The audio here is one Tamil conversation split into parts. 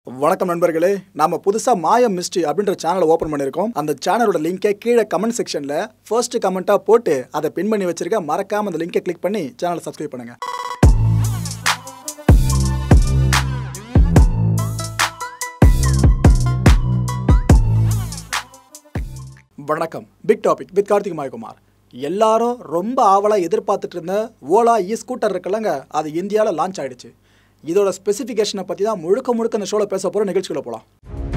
வணக்கம் நண்பர்களே நாம புதுசா மாயம் மிஸ்ட்ரி அப்படின்ற சேனலை ஓபன் பண்ணியிருக்கோம் அந்த சேனலோட லிங்கை கீழே கமெண்ட் செக்ஷன்ல ஃபர்ஸ்ட் கமெண்டா போட்டு அதை பின் பண்ணி வச்சிருக்க மறக்காம அந்த லிங்கை கிளிக் பண்ணி சேனலை சப்ஸ்கிரைப் பண்ணுங்க வணக்கம் big topic with Karthik Mayakumar எல்லாரும் ரொம்ப ஆவலாக எதிர்பார்த்துட்டு இருந்த ஓலா இ ஸ்கூட்டர் இருக்குல்லங்க அது இந்தியாவில் லான்ச் ஆயிடுச்சு இதோட ஸ்பெசிஃபிகேஷனை பற்றி தான் முழுக்க முழுக்க இந்த ஷோவில் பேச போகிற நிகழ்ச்சிகளை போகலாம்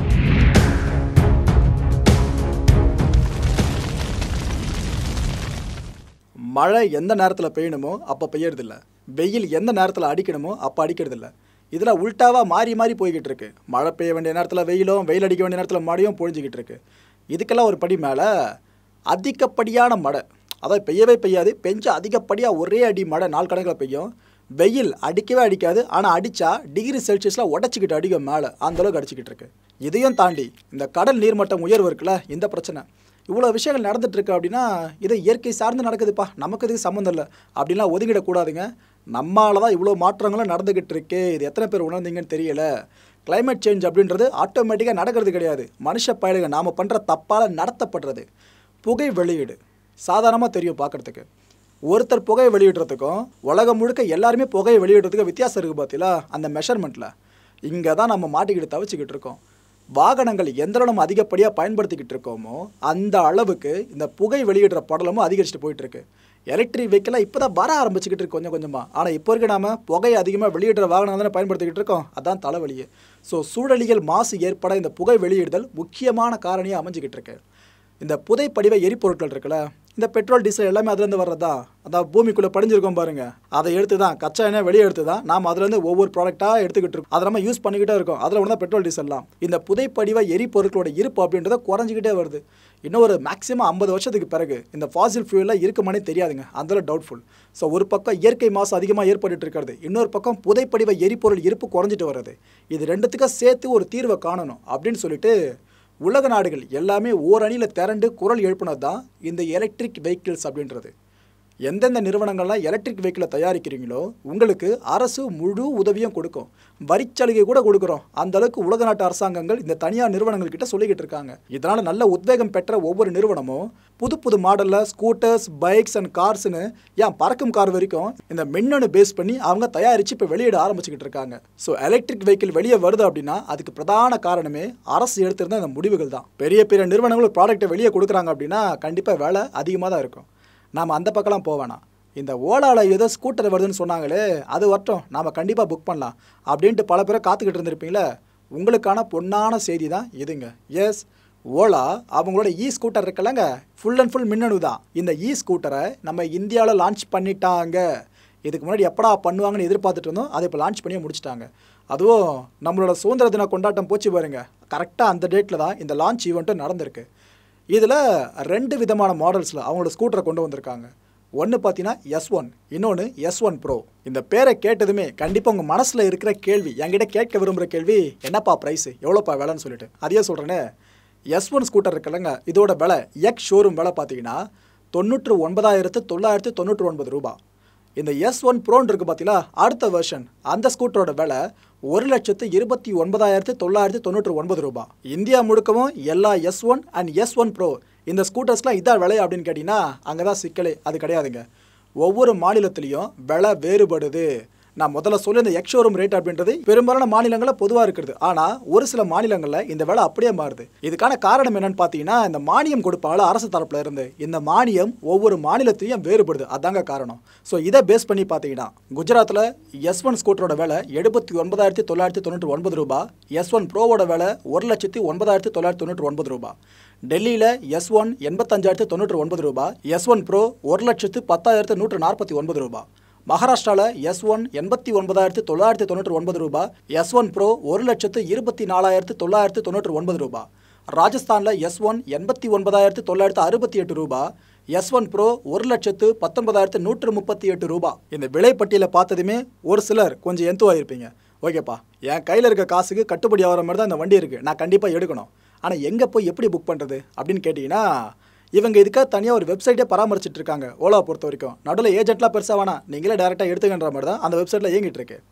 மழை எந்த நேரத்தில் பெய்யணுமோ அப்போ பெய்யறதில்ல வெயில் எந்த நேரத்தில் அடிக்கணுமோ அப்போ அடிக்கிறதில்ல இதில் உல்ட்டாவாக மாறி மாறி போய்கிட்டு இருக்கு மழை பெய்ய வேண்டிய நேரத்தில் வெயிலும் வெயில் அடிக்க வேண்டிய நேரத்தில் மழையும் பொழிஞ்சிக்கிட்டு இருக்கு இதுக்கெல்லாம் ஒரு படி மேலே அதிகப்படியான மழை அதாவது பெய்யவே பெய்யாது பெஞ்சு அதிகப்படியாக ஒரே அடி மழை நாள் கணக்கில் பெய்யும் வெயில் அடிக்கவே அடிக்காது ஆனால் அடித்தா டிகிரி செல்சியஸில் உடச்சிக்கிட்டு அடிக்கும் மேலே அந்தளவுக்கு அடிச்சிக்கிட்டு இருக்கு இதையும் தாண்டி இந்த கடல் நீர்மட்டம் உயர்வு இருக்குல்ல இந்த பிரச்சனை இவ்வளோ விஷயங்கள் நடந்துட்டு இருக்கு அப்படின்னா இது இயற்கை சார்ந்து நடக்குதுப்பா நமக்கு இதுக்கு சம்மந்தம் இல்லை அப்படின்லாம் ஒதுங்கிடக்கூடாதுங்க நம்மால தான் இவ்வளோ மாற்றங்களும் நடந்துக்கிட்டு இருக்கு இது எத்தனை பேர் உணர்ந்தீங்கன்னு தெரியல climate சேஞ்ச் அப்படின்றது ஆட்டோமேட்டிக்காக நடக்கிறது கிடையாது மனுஷ பயலுங்க நாம் பண்ணுற தப்பால் நடத்தப்படுறது புகை வெளியீடு சாதாரணமாக தெரியும் பார்க்குறதுக்கு ஒருத்தர் புகையை வெளியிடுறதுக்கும் உலகம் முழுக்க எல்லாருமே புகையை வெளியிடுறதுக்கு வித்தியாசம் இருக்குது பார்த்தீங்களா அந்த மெஷர்மெண்ட்டில் இங்கே தான் நம்ம மாட்டிக்கிட்டு தவிச்சுக்கிட்டு இருக்கோம் வாகனங்கள் எந்த அளவு நம்ம அதிகப்படியாக பயன்படுத்திக்கிட்டு இருக்கோமோ அந்த அளவுக்கு இந்த புகை வெளியிடுற படலமும் அதிகரிச்சுட்டு போயிட்டு இருக்கு எலக்ட்ரிக் வெஹிக்கிளாக இப்போ தான் வர ஆரம்பிச்சுக்கிட்டு இருக்கு கொஞ்சம் கொஞ்சமாக ஆனால் இப்போ இருக்க நாம புகை அதிகமாக வெளியிடுற வாகனம் தானே பயன்படுத்திக்கிட்டு இருக்கோம் அதான் தலைவலியே ஸோ சூழலியல் மாசு ஏற்பட இந்த புகை வெளியிடுதல் முக்கியமான காரணியாக அமைஞ்சிக்கிட்டு இருக்கு இந்த புதை படிவ எரிபொருட்கள் இருக்குல்ல இந்த பெட்ரோல் டீசல் எல்லாமே அதுலேருந்து வர்றதா அதான் பூமிக்குள்ளே படிஞ்சிருக்கோம் பாருங்க அதை எடுத்து தான் கச்சா எண்ணெய் வெளியே எடுத்து தான் நாம் அதுலேருந்து ஒவ்வொரு ப்ராடக்டாக எடுத்துக்கிட்டு இருக்கோம் அதை நம்ம யூஸ் பண்ணிக்கிட்டே இருக்கோம் அதில் ஒன்று தான் பெட்ரோல் டீசல்லாம் இந்த புதைப்படிவ எரிபொருட்களோட இருப்பு அப்படின்றத குறைஞ்சிக்கிட்டே வருது இன்னும் ஒரு மேக்ஸிமம் ஐம்பது வருஷத்துக்கு பிறகு இந்த ஃபாசில் ஃபியூலில் இருக்குமானே தெரியாதுங்க அதில் டவுட்ஃபுல் ஸோ ஒரு பக்கம் இயற்கை மாசு அதிகமாக ஏற்பட்டுட்டு இருக்கிறது இன்னொரு பக்கம் புதைப்படிவ எரிபொருள் இருப்பு குறைஞ்சிட்டு வருது இது ரெண்டுத்துக்கும் சேர்த்து ஒரு தீர்வை காணணும் அப்படின்னு சொல்லிட்டு உலக நாடுகள் எல்லாமே ஓரணியில் திரண்டு குரல் எழுப்புனது தான் இந்த எலக்ட்ரிக் வெஹிக்கிள்ஸ் அப்படின்றது எந்தெந்த நிறுவனங்கள்லாம் எலக்ட்ரிக் வெஹிக்கிளை தயாரிக்கிறீங்களோ உங்களுக்கு அரசு முழு உதவியும் கொடுக்கும் வரிச்சலுகை கூட கொடுக்குறோம் அந்த அளவுக்கு உலக நாட்டு அரசாங்கங்கள் இந்த தனியார் நிறுவனங்கள் கிட்ட சொல்லிக்கிட்டு இருக்காங்க இதனால நல்ல உத்வேகம் பெற்ற ஒவ்வொரு நிறுவனமும் புது புது மாடலில் ஸ்கூட்டர்ஸ் பைக்ஸ் அண்ட் கார்ஸ்னு ஏன் பறக்கும் கார் வரைக்கும் இந்த மின்னணு பேஸ் பண்ணி அவங்க தயாரித்து இப்போ வெளியிட ஆரம்பிச்சுக்கிட்டு இருக்காங்க ஸோ எலக்ட்ரிக் வெஹிக்கிள் வெளியே வருது அப்படின்னா அதுக்கு பிரதான காரணமே அரசு எடுத்திருந்த இந்த முடிவுகள் தான் பெரிய பெரிய நிறுவனங்கள் ப்ராடக்ட்டை வெளியே கொடுக்குறாங்க அப்படின்னா கண்டிப்பாக வேலை அதிகமாக தான் இருக்கும் நாம் அந்த பக்கம்லாம் போவேணாம் இந்த ஓலாவில் ஏதோ ஸ்கூட்டர் வருதுன்னு சொன்னாங்களே அது வரட்டும் நாம் கண்டிப்பாக புக் பண்ணலாம் அப்படின்ட்டு பல பேரை காத்துக்கிட்டு இருந்திருப்பீங்களே உங்களுக்கான பொன்னான செய்தி தான் இதுங்க எஸ் ஓலா அவங்களோட இ ஸ்கூட்டர் இருக்குல்லங்க ஃபுல் அண்ட் ஃபுல் மின்னணு தான் இந்த இ ஸ்கூட்டரை நம்ம இந்தியாவில் லான்ச் பண்ணிட்டாங்க இதுக்கு முன்னாடி எப்படா பண்ணுவாங்கன்னு எதிர்பார்த்துட்டு இருந்தோம் அதை இப்போ லான்ச் பண்ணியே முடிச்சிட்டாங்க அதுவும் நம்மளோட சுதந்திர தின கொண்டாட்டம் போச்சு பாருங்க கரெக்டாக அந்த டேட்டில் தான் இந்த லான்ச் ஈவெண்ட்டும் நடந்திருக்கு இதில் ரெண்டு விதமான மாடல்ஸில் அவங்களோட ஸ்கூட்டரை கொண்டு வந்திருக்காங்க ஒன்று பார்த்தீங்கன்னா எஸ் ஒன் இன்னொன்று எஸ் ஒன் ப்ரோ இந்த பேரை கேட்டதுமே கண்டிப்பாக உங்கள் மனசில் இருக்கிற கேள்வி என்கிட்ட கேட்க விரும்புகிற கேள்வி என்னப்பா ப்ரைஸு எவ்வளோப்பா விலைன்னு சொல்லிட்டு அதையே சொல்கிறேனே எஸ் ஒன் ஸ்கூட்டர் இருக்குல்லங்க இதோட விலை எக்ஸ் ஷோரூம் விலை பார்த்தீங்கன்னா தொண்ணூற்று ஒன்பதாயிரத்து தொள்ளாயிரத்து தொண்ணூற்று ஒன்பது ரூபாய் இந்த எஸ் ஒன் ப்ரோன் இருக்குது பார்த்தீங்களா அடுத்த வெர்ஷன் அந்த ஸ்கூட்டரோட விலை ஒரு லட்சத்து இருபத்தி ஒன்பதாயிரத்து தொள்ளாயிரத்து தொண்ணூற்று ஒன்பது ரூபாய் இந்தியா முழுக்கவும் எல்லா S one and S one pro இந்த ஸ்கூட்டர்ஸ்லாம் இதான் விலை அப்படின்னு கேட்டிங்கன்னா அங்கே தான் சிக்கலே அது கிடையாதுங்க ஒவ்வொரு மாநிலத்திலையும் விலை வேறுபடுது நான் முதல்ல சொல்ல இந்த எக்ஷோரூம் ரேட் அப்படின்றது பெரும்பாலான மாநிலங்களில் பொதுவாக இருக்கிறது ஆனால் ஒரு சில மாநிலங்களில் இந்த விலை அப்படியே மாறுது இதுக்கான காரணம் என்னன்னு பார்த்தீங்கன்னா இந்த மானியம் கொடுப்பாங்கள அரசு தரப்புல இருந்து இந்த மானியம் ஒவ்வொரு மாநிலத்தையும் வேறுபடுது அதாங்க காரணம் ஸோ இதை பேஸ் பண்ணி பார்த்தீங்கன்னா குஜராத்தில் எஸ் ஒன் ஸ்கூட்டரோட விலை எழுபத்தி ஒன்பதாயிரத்தி தொள்ளாயிரத்தி தொண்ணூற்றி ஒன்பது ரூபாய் எஸ் ஒன் ப்ரோவோட விலை ஒரு லட்சத்தி ஒன்பதாயிரத்தி தொள்ளாயிரத்தி தொண்ணூற்றி ஒன்பது ரூபாய் டெல்லியில் எஸ் ஒன் எண்பத்தஞ்சாயிரத்தி தொண்ணூற்றி ஒன்பது ரூபாய் எஸ் ஒன் ப்ரோ ஒரு லட்சத்து பத்தாயிரத்து நூற்று நாற்பத்தி ஒன்பது ரூபாய் மகாராஷ்டிராவில் எஸ் ஒன் எண்பத்தி ஒன்பதாயிரத்து தொள்ளாயிரத்தி தொண்ணூற்றி ஒன்பது ரூபாய் எஸ் ஒன் ப்ரோ ஒரு லட்சத்து இருபத்தி நாலாயிரத்து தொள்ளாயிரத்து தொண்ணூற்றி ஒன்பது ரூபாய் ராஜஸ்தானில் எஸ் ஒன் எண்பத்தி ஒன்பதாயிரத்து தொள்ளாயிரத்து அறுபத்தி எட்டு ரூபாய் எஸ் ஒன் ப்ரோ ஒரு லட்சத்து பத்தொன்பதாயிரத்து நூற்று முப்பத்தி எட்டு ரூபாய் இந்த விலை பட்டியலை பார்த்ததுமே ஒரு சிலர் கொஞ்சம் எந்துவாயிருப்பீங்க ஓகேப்பா என் கையில் இருக்க காசுக்கு கட்டுப்படி ஆகிற மாதிரி தான் இந்த வண்டி இருக்குது நான் கண்டிப்பாக எடுக்கணும் ஆனால் எங்கே போய் எப்படி புக் பண்ணுறது அப்படின்னு கேட்டிங்கன்னா இவங்க இதுக்காக தனியாக ஒரு வெப்சைட்டே பராமரிச்சிட்டு இருக்காங்க ஓலா பொறுத்த வரைக்கும் நடுவில் ஏஜென்ட்லாம் பெருசாக வேணாம் நீங்களே டேரெக்டாக எடுத்துக்கன்ற மாதிரி தான் அந்த வெப்சைட்டில் இயங்கிட்டு இருக்கு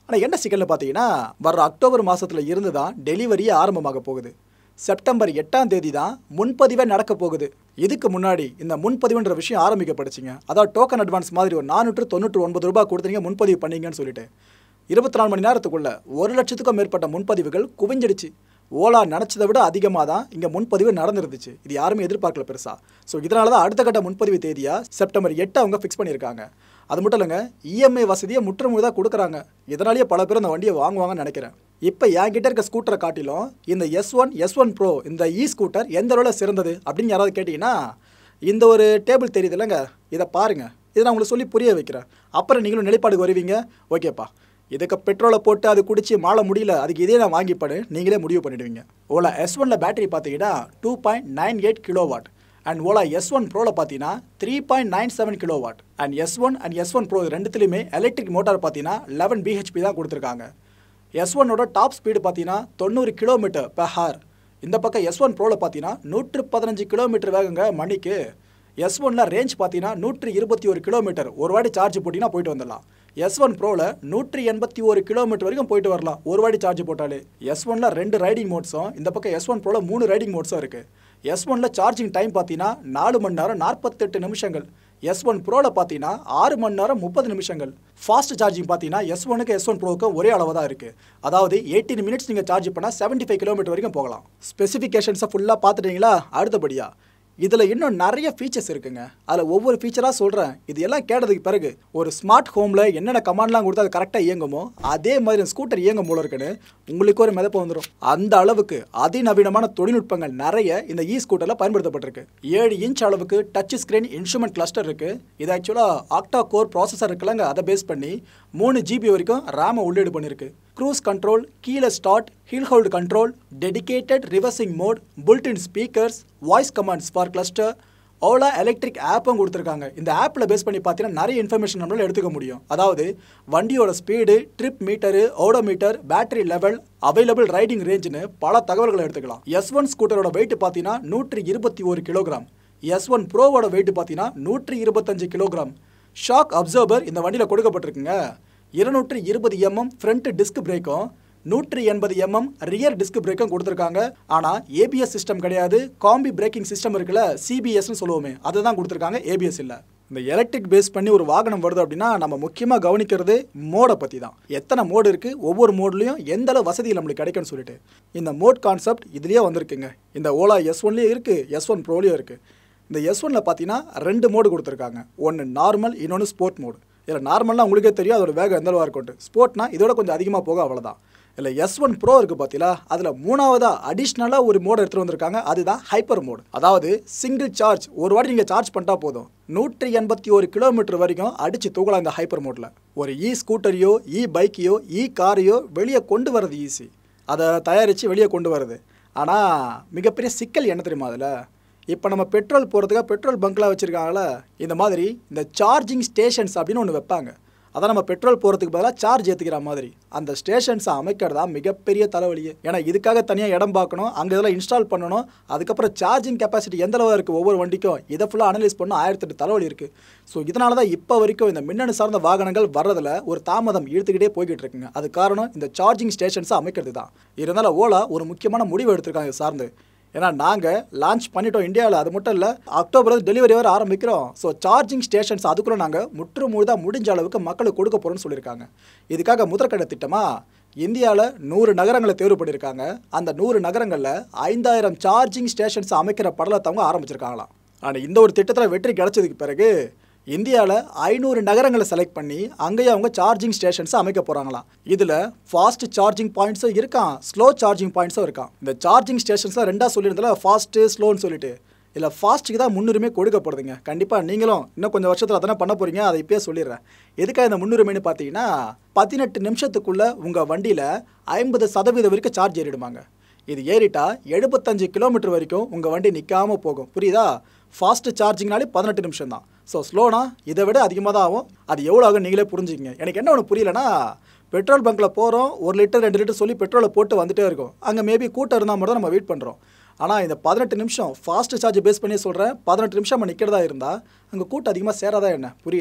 ஆனால் என்ன சிக்கல்னு பார்த்தீங்கன்னா வர்ற அக்டோபர் மாதத்தில் இருந்து தான் டெலிவரியே ஆரம்பமாக போகுது செப்டம்பர் எட்டாம் தேதி தான் முன்பதிவே நடக்க போகுது இதுக்கு முன்னாடி இந்த முன்பதிவுன்ற விஷயம் ஆரம்பிக்கப்பட்டுச்சுங்க அதாவது டோக்கன் அட்வான்ஸ் மாதிரி ஒரு நானூற்று தொண்ணூற்று ஒன்பது ரூபாய் கொடுத்தீங்க முன்பதிவு பண்ணீங்கன்னு சொல்லிட்டு இருபத்தி நாலு மணி நேரத்துக்குள்ள ஒரு லட்சத்துக்கும் மேற்பட்ட முன்பதிவுகள் குவிஞ்சிடுச்சு ஓலா நினச்சதை விட அதிகமாக தான் இங்கே முன்பதிவு நடந்துருந்துச்சு இது யாருமே எதிர்பார்க்கல பெருசா ஸோ இதனால தான் அடுத்த கட்ட முன்பதிவு தேதியாக செப்டம்பர் எட்டு அவங்க ஃபிக்ஸ் பண்ணியிருக்காங்க அது மட்டும் இல்லைங்க இஎம்ஐ வசதியை முற்றுமுழுதாக கொடுக்குறாங்க இதனாலேயே பல பேர் அந்த வண்டியை வாங்குவாங்கன்னு நினைக்கிறேன் இப்போ என்கிட்ட இருக்க ஸ்கூட்டரை காட்டிலும் இந்த S one S one pro இந்த இ ஸ்கூட்டர் எந்த அளவில் சிறந்தது அப்படின்னு யாராவது கேட்டிங்கன்னா இந்த ஒரு டேபிள் தெரியுது இல்லைங்க இதை பாருங்கள் இதை நான் உங்களுக்கு சொல்லி புரிய வைக்கிறேன் அப்புறம் நீங்களும் நிலைப்பாடுக்கு வருவீங்க ஓகேப்பா இதுக்கு பெட்ரோலை போட்டு அது குடிச்சு மாள முடியல அதுக்கு இதே நான் வாங்கிப்பேன்னு நீங்களே முடிவு பண்ணிடுவீங்க ஓலா எஸ் ஒன்ல பேட்டரி பார்த்தீங்கன்னா two point nine eight kilowatt and Ola S one ப்ரோவில் பார்த்தீங்கன்னா three point nine seven kilowatt and S one and S one pro ரெண்டுத்துலையுமே எலக்ட்ரிக் மோட்டார் பார்த்தீங்கன்னா லெவன் பிஹெச்பி தான் கொடுத்துருக்காங்க எஸ் ஒன்னோட டாப் ஸ்பீடு பார்த்தீங்கன்னா தொண்ணூறு கிலோமீட்டர் பெர் ஹார் இந்த பக்கம் எஸ் ஒன் ப்ரோவில் பார்த்தீங்கன்னா நூற்று பதினஞ்சு கிலோமீட்டர் வேகங்க மணிக்கு எஸ் ஒன்ல ரேஞ்ச் பார்த்தீங்கன்னா நூற்றி இருபத்தி ஒரு கிலோமீட்டர் ஒரு வாட்டி சார்ஜ் போட்டிங்கன்னா போயிட்டு வந்துடலாம் எஸ் ஒன் ப்ரோவில் நூற்றி எண்பத்தி ஒரு கிலோமீட்டர் வரைக்கும் போயிட்டு வரலாம் ஒரு வாட்டி சார்ஜ் போட்டாலே எஸ் ஒன்ல ரெண்டு ரைடிங் மோட்ஸும் இந்த பக்கம் எஸ் ஒன் ப்ரோவில் மூணு ரைடிங் மோட்ஸும் இருக்குது எஸ் ஒன்ல சார்ஜிங் டைம் பார்த்தீங்கன்னா நாலு மணி நேரம் நாற்பத்தெட்டு நிமிஷங்கள் எஸ் ஒன் ப்ரோவில் பார்த்தீங்கன்னா ஆறு மணி நேரம் முப்பது நிமிஷங்கள் ஃபாஸ்ட் சார்ஜிங் பார்த்தீங்கன்னா எஸ் ஒனுக்கு எஸ் ஒன் ப்ரோவுக்கு ஒரே அளவு தான் இருக்குது அதாவது எயிட்டீன் மினிட்ஸ் நீங்கள் சார்ஜ் பண்ணால் செவன்ட்டி ஃபைவ் கிலோமீட்டர் வரைக்கும் போகலாம் ஸ்பெசிஃபிகேஷன்ஸை ஃபுல்லாக பார்த்துட்டீங்களா அடுத்தபடியாக இதில் இன்னும் நிறைய ஃபீச்சர்ஸ் இருக்குங்க அதில் ஒவ்வொரு ஃபீச்சராக சொல்கிறேன் இது எல்லாம் கேட்டதுக்கு பிறகு ஒரு ஸ்மார்ட் ஹோமில் என்னென்ன கமாண்ட்லாம் கொடுத்து அது கரெக்டாக இயங்குமோ அதே மாதிரி ஸ்கூட்டர் இயங்கும் போல இருக்குன்னு உங்களுக்கு ஒரு மிதப்பு வந்துடும் அந்த அளவுக்கு அதிநவீனமான தொழில்நுட்பங்கள் நிறைய இந்த இ ஸ்கூட்டரில் பயன்படுத்தப்பட்டிருக்கு ஏழு இன்ச் அளவுக்கு டச் ஸ்க்ரீன் இன்ஸ்ட்ருமெண்ட் கிளஸ்டர் இருக்குது இது ஆக்சுவலாக ஆக்டா கோர் ப்ராசஸர் இருக்குல்லங்க அதை பேஸ் பண்ணி மூணு ஜிபி வரைக்கும் ரேமை உள்ளீடு பண்ணியிருக்கு க்ரூஸ் கண்ட்ரோல் கீழே start hill hold control dedicated reversing mode built in speakers voice commands for cluster Ola electric ஆப்பும் கொடுத்துருக்காங்க இந்த ஆப்பில் பேஸ் பண்ணி பார்த்தீங்கன்னா நிறைய இன்ஃபர்மேஷன் நம்மளால எடுத்துக்க முடியும் அதாவது வண்டியோட speed trip metre odometer battery level available riding ரேஞ்சுன்னு பல தகவல்களை எடுத்துக்கலாம் எஸ் ஒன் ஸ்கூட்டரோட வெயிட் பார்த்தீங்கன்னா நூற்றி இருபத்தி ஒரு கிலோகிராம் எஸ் ஒன் ப்ரோவோட வெயிட் பார்த்தீங்கன்னா நூற்றி இருபத்தஞ்சு கிலோகிராம் ஷாக் அப்சர்வர் இந்த வண்டியில் கொடுக்கப்பட்டிருக்குங்க இருநூற்றி இருபது எம்எம் ஃப்ரண்ட் டிஸ்க் பிரேக்கும் நூற்றி எண்பது எம்எம் ரியர் டிஸ்க் பிரேக்கும் கொடுத்துருக்காங்க ஆனால் ஏபிஎஸ் சிஸ்டம் கிடையாது காம்பி பிரேக்கிங் சிஸ்டம் இருக்குல்ல சிபிஎஸ்னு சொல்லுவோமே அதுதான் கொடுத்துருக்காங்க ஏபிஎஸ் இல்லை இந்த எலக்ட்ரிக் பேஸ் பண்ணி ஒரு வாகனம் வருது அப்படின்னா நம்ம முக்கியமாக கவனிக்கிறது மோடை பற்றி தான் எத்தனை மோடு இருக்குது ஒவ்வொரு மோட்லையும் எந்த அளவு வசதி நம்மளுக்கு கிடைக்கும்னு சொல்லிட்டு இந்த மோட் கான்செப்ட் இதுலேயே வந்திருக்குங்க இந்த ஓலா எஸ் ஒன்லேயும் இருக்குது எஸ் ஒன் ப்ரோலையும் இருக்குது இந்த எஸ் ஒனில் பார்த்தீங்கன்னா ரெண்டு மோடு கொடுத்துருக்காங்க ஒன்று நார்மல் இன்னொன்று ஸ்போர்ட் மோடு இதில் நார்மல்னா உங்களுக்கே தெரியும் அதோட வேகம் எந்த அளவாக இருக்கட்டும் ஸ்போர்ட்னா இதோட கொஞ்சம் அதிகமாக போக அவ்வளோதான் இல்லை எஸ் ஒன் ப்ரோ இருக்குது பார்த்தீங்களா அதில் மூணாவதாக அடிஷ்னலாக ஒரு மோடு எடுத்துகிட்டு வந்திருக்காங்க அதுதான் ஹைப்பர் மோடு அதாவது சிங்கிள் சார்ஜ் ஒரு வாட்டி நீங்கள் சார்ஜ் பண்ணிட்டா போதும் நூற்றி எண்பத்தி ஒரு கிலோமீட்டர் வரைக்கும் அடித்து தூக்கலாம் இந்த ஹைப்பர் மோடில் ஒரு இ ஸ்கூட்டரையோ இ பைக்கையோ இ காரையோ வெளியே கொண்டு வரது ஈஸி அதை தயாரித்து வெளியே கொண்டு வருது ஆனால் மிகப்பெரிய சிக்கல் என்ன தெரியுமா அதில் இப்போ நம்ம பெட்ரோல் போகிறதுக்காக பெட்ரோல் பங்க்லாம் வச்சுருக்காங்களே இந்த மாதிரி இந்த சார்ஜிங் ஸ்டேஷன்ஸ் அப்படின்னு ஒன்று வைப்பாங்க அதான் நம்ம பெட்ரோல் போகிறதுக்கு பதிலாக சார்ஜ் ஏற்றுக்கிற மாதிரி அந்த ஸ்டேஷன்ஸை அமைக்கிறதா மிகப்பெரிய தலைவலியே ஏன்னா இதுக்காக தனியாக இடம் பார்க்கணும் அங்கே இதெல்லாம் இன்ஸ்டால் பண்ணணும் அதுக்கப்புறம் சார்ஜிங் கெப்பாசிட்டி எந்த அளவு இருக்குது ஒவ்வொரு வண்டிக்கும் இதை ஃபுல்லாக அனலைஸ் பண்ண ஆயிரத்தெட்டு தலைவலி இருக்குது ஸோ இதனால தான் இப்போ வரைக்கும் இந்த மின்னணு சார்ந்த வாகனங்கள் வர்றதில் ஒரு தாமதம் இழுத்துக்கிட்டே போய்கிட்டு இருக்குங்க அது காரணம் இந்த சார்ஜிங் ஸ்டேஷன்ஸை அமைக்கிறது தான் இருந்தாலும் ஓலா ஒரு முக்கியமான முடிவு எடுத்திருக்காங்க இது சார்ந்து ஏன்னா நாங்கள் லான்ச் பண்ணிட்டோம் இந்தியாவில் அது மட்டும் இல்லை அக்டோபர் டெலிவரி வர ஆரம்பிக்கிறோம் ஸோ சார்ஜிங் ஸ்டேஷன்ஸ் அதுக்குள்ளே நாங்கள் முற்று முழுதாக முடிஞ்ச அளவுக்கு மக்களுக்கு கொடுக்க போகிறோம்னு சொல்லியிருக்காங்க இதுக்காக முதற்கட்ட திட்டமாக இந்தியாவில் நூறு நகரங்களை தேர்வு பண்ணியிருக்காங்க அந்த நூறு நகரங்களில் ஐந்தாயிரம் சார்ஜிங் ஸ்டேஷன்ஸ் அமைக்கிற படலத்தை அவங்க ஆரம்பிச்சிருக்காங்களாம் ஆனால் இந்த ஒரு திட்டத்தில் வெற்றி கிடைச்சதுக்கு பிறகு இந்தியாவில் ஐநூறு நகரங்களை செலக்ட் பண்ணி அங்கேயே அவங்க சார்ஜிங் ஸ்டேஷன்ஸ் அமைக்க போகிறாங்களாம் இதில் ஃபாஸ்ட் சார்ஜிங் பாயிண்ட்ஸும் இருக்கான் ஸ்லோ சார்ஜிங் பாயிண்ட்ஸும் இருக்கான் இந்த சார்ஜிங் ஸ்டேஷன்ஸ்லாம் ரெண்டாக சொல்லியிருந்தால ஃபாஸ்ட்டு ஸ்லோன்னு சொல்லிட்டு இதில் ஃபாஸ்ட்டுக்கு தான் முன்னுரிமை கொடுக்கப்படுதுங்க கண்டிப்பாக நீங்களும் இன்னும் கொஞ்சம் வருஷத்தில் அதானே பண்ண போகிறீங்க அதை இப்பயே சொல்லிடுறேன் எதுக்காக இந்த முன்னுரிமைன்னு பார்த்தீங்கன்னா பதினெட்டு நிமிஷத்துக்குள்ளே உங்கள் வண்டியில் ஐம்பது சதவீதம் வரைக்கும் சார்ஜ் ஏறிடுமாங்க இது ஏறிட்டா எழுபத்தஞ்சு கிலோமீட்டர் வரைக்கும் உங்கள் வண்டி நிற்காம போகும் புரியுதா ஃபாஸ்ட் சார்ஜிங்னாலே பதினெட்டு நிமிஷம் தான் ஸோ ஸ்லோனா இதை விட அதிகமாக தான் ஆகும் அது எவ்வளோ ஆகும் நீங்களே புரிஞ்சுக்கங்க எனக்கு என்ன ஒன்று புரியலனா பெட்ரோல் பங்க்கில் போகிறோம் ஒரு லிட்டர் ரெண்டு லிட்டர் சொல்லி பெட்ரோலை போட்டு வந்துட்டே இருக்கும் அங்கே மேபி கூட்டம் இருந்தால் மட்டும் தான் நம்ம வெயிட் பண்ணுறோம் ஆனால் இந்த பதினெட்டு நிமிஷம் ஃபாஸ்ட் சார்ஜ் பேஸ் பண்ணி சொல்கிறேன் பதினெட்டு நிமிஷம் நம்ம நிற்கிறதா இருந்தால் அங்கே கூட்டம் அதிகமாக சேராதா என்ன புரியல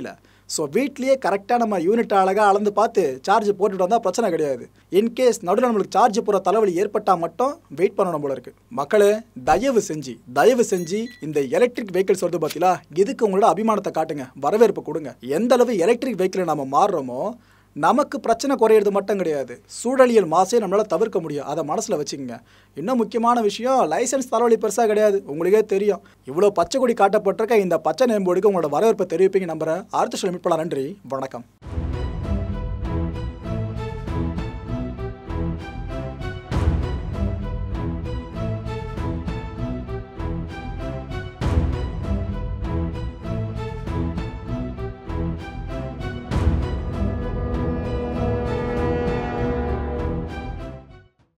ஸோ வீட்லேயே கரெக்டாக நம்ம யூனிட் அழகாக அளந்து பார்த்து சார்ஜ் போட்டுட்டு வந்தால் பிரச்சனை கிடையாது இன்கேஸ் நடுவில் நம்மளுக்கு சார்ஜ் போகிற தலைவலி ஏற்பட்டால் மட்டும் வெயிட் பண்ணணும் போல இருக்கு மக்களே தயவு செஞ்சு தயவு செஞ்சு இந்த எலக்ட்ரிக் வெஹிக்கிள்ஸ் வருது பார்த்தீங்களா இதுக்கு உங்களோட அபிமானத்தை காட்டுங்க வரவேற்பு கொடுங்க எந்த அளவு எலக்ட்ரிக் வெஹிக்கிளை நம்ம மாறுறோமோ நமக்கு பிரச்சனை குறையிறது மட்டும் கிடையாது சூழலியல் மாசே நம்மளால் தவிர்க்க முடியும் அதை மனசில் வச்சுக்கோங்க இன்னும் முக்கியமான விஷயம் லைசன்ஸ் தலைவலி பெருசாக கிடையாது உங்களுக்கே தெரியும் இவ்வளோ பச்சை கொடி காட்டப்பட்டிருக்க இந்த பச்சை நேம்போடுக்கு உங்களோட வரவேற்பை தெரிவிப்பீங்க நம்புறேன் அடுத்த சொல்ல மீட் பண்ணலாம் நன்றி வணக்கம்